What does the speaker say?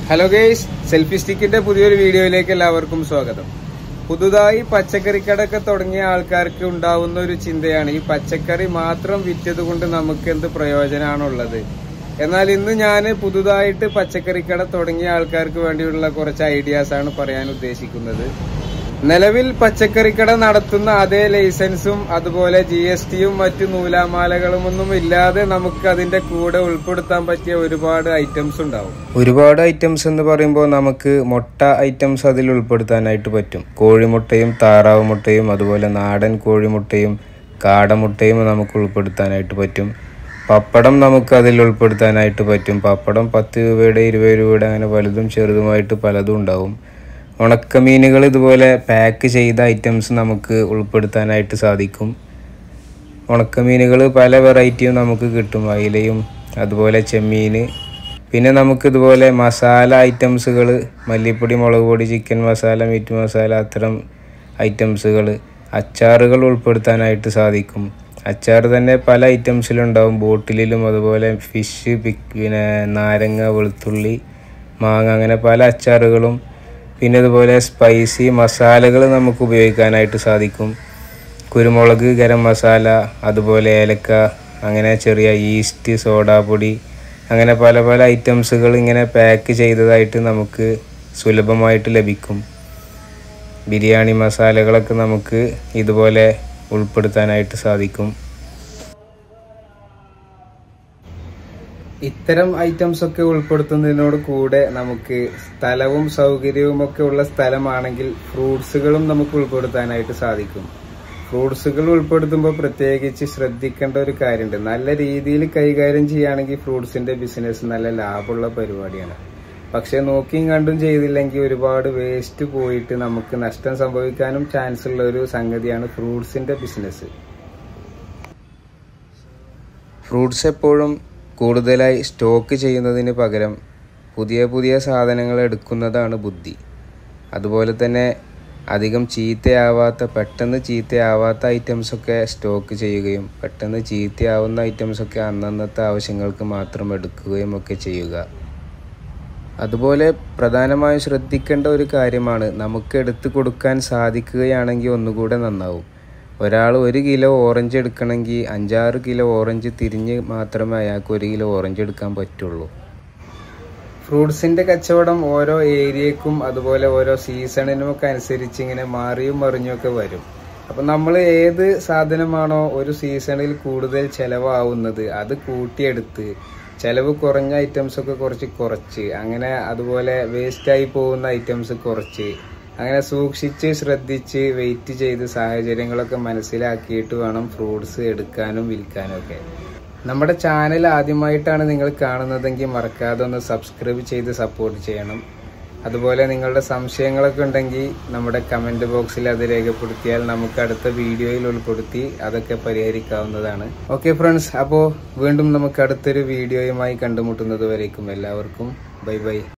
hello guys selfie സ്റ്റിക്കിന്റെ പുതിയൊരു വീഡിയോയിലേക്ക് എല്ലാവർക്കും സ്വാഗതം പുതുതായി പച്ചക്കറിക്കടയൊക്കെ തുടങ്ങിയ ആൾക്കാർക്ക് ഉണ്ടാവുന്ന ഒരു ചിന്തയാണ് ഈ പച്ചക്കറി മാത്രം വിറ്റത് കൊണ്ട് നമുക്ക് എന്ത് പ്രയോജനമാണുള്ളത് എന്നാൽ ഇന്ന് ഞാൻ പുതുതായിട്ട് പച്ചക്കറിക്കട തുടങ്ങിയ ആൾക്കാർക്ക് വേണ്ടിയുള്ള കുറച്ച് ഐഡിയാസ് ആണ് പറയാൻ ഉദ്ദേശിക്കുന്നത് നിലവിൽ പച്ചക്കറിക്കട നടത്തുന്ന അതേ ലൈസൻസും അതുപോലെ ജി എസ് ടിയും മറ്റു നൂലാമാലകളും ഒന്നും ഇല്ലാതെ നമുക്ക് അതിന്റെ കൂടെ ഉൾപ്പെടുത്താൻ പറ്റിയ ഒരുപാട് ഐറ്റംസ് ഉണ്ടാവും ഒരുപാട് ഐറ്റംസ് എന്ന് പറയുമ്പോൾ നമുക്ക് മുട്ട ഐറ്റംസ് അതിൽ ഉൾപ്പെടുത്താനായിട്ട് പറ്റും കോഴിമുട്ടയും താറാവ് മുട്ടയും അതുപോലെ നാടൻ കോഴിമുട്ടയും കാടമുട്ടയും നമുക്ക് ഉൾപ്പെടുത്താനായിട്ട് പറ്റും പപ്പടം നമുക്ക് അതിൽ ഉൾപ്പെടുത്താനായിട്ട് പറ്റും പപ്പടം പത്ത് രൂപയുടെ ഇരുപത് രൂപയുടെ അങ്ങനെ വലുതും ചെറുതുമായിട്ട് പലതും ഉണ്ടാവും ഉണക്കമീനുകൾ ഇതുപോലെ പാക്ക് ചെയ്ത ഐറ്റംസ് നമുക്ക് ഉൾപ്പെടുത്താനായിട്ട് സാധിക്കും ഉണക്കമീനുകൾ പല വെറൈറ്റിയും നമുക്ക് കിട്ടും അയിലയും അതുപോലെ ചെമ്മീൻ പിന്നെ നമുക്ക് ഇതുപോലെ മസാല ഐറ്റംസുകൾ മല്ലിപ്പൊടി മുളക് പൊടി ചിക്കൻ മസാല മീറ്റ് മസാല അത്തരം ഐറ്റംസുകൾ അച്ചാറുകൾ ഉൾപ്പെടുത്താനായിട്ട് സാധിക്കും അച്ചാർ തന്നെ പല ഐറ്റംസിലുണ്ടാവും ബോട്ടിലും അതുപോലെ ഫിഷ് പിന്നെ നാരങ്ങ വെളുത്തുള്ളി മാങ്ങ അങ്ങനെ പല അച്ചാറുകളും പിന്നെ അതുപോലെ സ്പൈസി മസാലകൾ നമുക്ക് ഉപയോഗിക്കാനായിട്ട് സാധിക്കും കുരുമുളക് ഗരം മസാല അതുപോലെ ഏലക്ക അങ്ങനെ ചെറിയ ഈസ്റ്റ് സോഡാപ്പൊടി അങ്ങനെ പല പല ഐറ്റംസുകൾ ഇങ്ങനെ പാക്ക് ചെയ്തതായിട്ട് നമുക്ക് സുലഭമായിട്ട് ലഭിക്കും ബിരിയാണി മസാലകളൊക്കെ നമുക്ക് ഇതുപോലെ ഉൾപ്പെടുത്താനായിട്ട് സാധിക്കും ഇത്തരം ഐറ്റംസ് ഒക്കെ ഉൾപ്പെടുത്തുന്നതിനോട് കൂടെ നമുക്ക് സ്ഥലവും സൗകര്യവും ഒക്കെ ഉള്ള സ്ഥലമാണെങ്കിൽ ഫ്രൂട്ട്സുകളും നമുക്ക് ഉൾപ്പെടുത്താനായിട്ട് സാധിക്കും ഫ്രൂട്ട്സുകൾ ഉൾപ്പെടുത്തുമ്പോൾ പ്രത്യേകിച്ച് ശ്രദ്ധിക്കേണ്ട ഒരു കാര്യമുണ്ട് നല്ല രീതിയിൽ കൈകാര്യം ചെയ്യുകയാണെങ്കിൽ ഫ്രൂട്ട്സിന്റെ ബിസിനസ് നല്ല ലാഭമുള്ള പരിപാടിയാണ് പക്ഷെ നോക്കിയും കണ്ടും ചെയ്തില്ലെങ്കിൽ ഒരുപാട് വേസ്റ്റ് പോയിട്ട് നമുക്ക് നഷ്ടം സംഭവിക്കാനും ചാൻസ് ഉള്ള ഒരു സംഗതിയാണ് ഫ്രൂട്ട്സിന്റെ ബിസിനസ് ഫ്രൂട്ട്സ് എപ്പോഴും കൂടുതലായി സ്റ്റോക്ക് ചെയ്യുന്നതിന് പകരം പുതിയ പുതിയ സാധനങ്ങൾ എടുക്കുന്നതാണ് ബുദ്ധി അതുപോലെ തന്നെ അധികം ചീത്തയാവാത്ത പെട്ടെന്ന് ചീത്തയാവാത്ത ഐറ്റംസൊക്കെ സ്റ്റോക്ക് ചെയ്യുകയും പെട്ടെന്ന് ചീത്തയാവുന്ന ഐറ്റംസൊക്കെ അന്നന്നത്തെ ആവശ്യങ്ങൾക്ക് മാത്രം എടുക്കുകയും ഒക്കെ ചെയ്യുക അതുപോലെ പ്രധാനമായും ശ്രദ്ധിക്കേണ്ട ഒരു കാര്യമാണ് നമുക്ക് എടുത്തു കൊടുക്കാൻ സാധിക്കുകയാണെങ്കിൽ ഒന്നുകൂടെ നന്നാവും ഒരാൾ ഒരു കിലോ ഓറഞ്ച് എടുക്കണമെങ്കിൽ അഞ്ചാറ് കിലോ ഓറഞ്ച് തിരിഞ്ഞ് മാത്രമേ അയാൾക്ക് ഒരു കിലോ ഓറഞ്ച് എടുക്കാൻ പറ്റുള്ളൂ ഫ്രൂട്ട്സിന്റെ കച്ചവടം ഓരോ ഏരിയക്കും അതുപോലെ ഓരോ സീസണിനും ഒക്കെ അനുസരിച്ച് ഇങ്ങനെ മാറിയും മറിഞ്ഞും ഒക്കെ വരും അപ്പൊ നമ്മൾ ഏത് സാധനമാണോ ഒരു സീസണിൽ കൂടുതൽ ചെലവാവുന്നത് അത് കൂട്ടിയെടുത്ത് ചെലവ് കുറഞ്ഞ ഐറ്റംസ് ഒക്കെ കുറച്ച് കുറച്ച് അങ്ങനെ അതുപോലെ വേസ്റ്റായി പോകുന്ന ഐറ്റംസ് കുറച്ച് അങ്ങനെ സൂക്ഷിച്ച് ശ്രദ്ധിച്ച് വെയിറ്റ് ചെയ്ത് സാഹചര്യങ്ങളൊക്കെ മനസ്സിലാക്കിയിട്ട് വേണം ഫ്രൂട്ട്സ് എടുക്കാനും വിൽക്കാനും ഒക്കെ നമ്മുടെ ചാനൽ ആദ്യമായിട്ടാണ് നിങ്ങൾ കാണുന്നതെങ്കിൽ മറക്കാതെ ഒന്ന് സബ്സ്ക്രൈബ് ചെയ്ത് സപ്പോർട്ട് ചെയ്യണം അതുപോലെ നിങ്ങളുടെ സംശയങ്ങളൊക്കെ ഉണ്ടെങ്കിൽ നമ്മുടെ കമന്റ് ബോക്സിൽ അത് രേഖപ്പെടുത്തിയാൽ നമുക്ക് അടുത്ത വീഡിയോയിൽ ഉൾപ്പെടുത്തി അതൊക്കെ പരിഹരിക്കാവുന്നതാണ് ഓക്കെ ഫ്രണ്ട്സ് അപ്പോൾ വീണ്ടും നമുക്ക് അടുത്തൊരു വീഡിയോയുമായി കണ്ടുമുട്ടുന്നത് വരേക്കും എല്ലാവർക്കും ബൈ ബൈ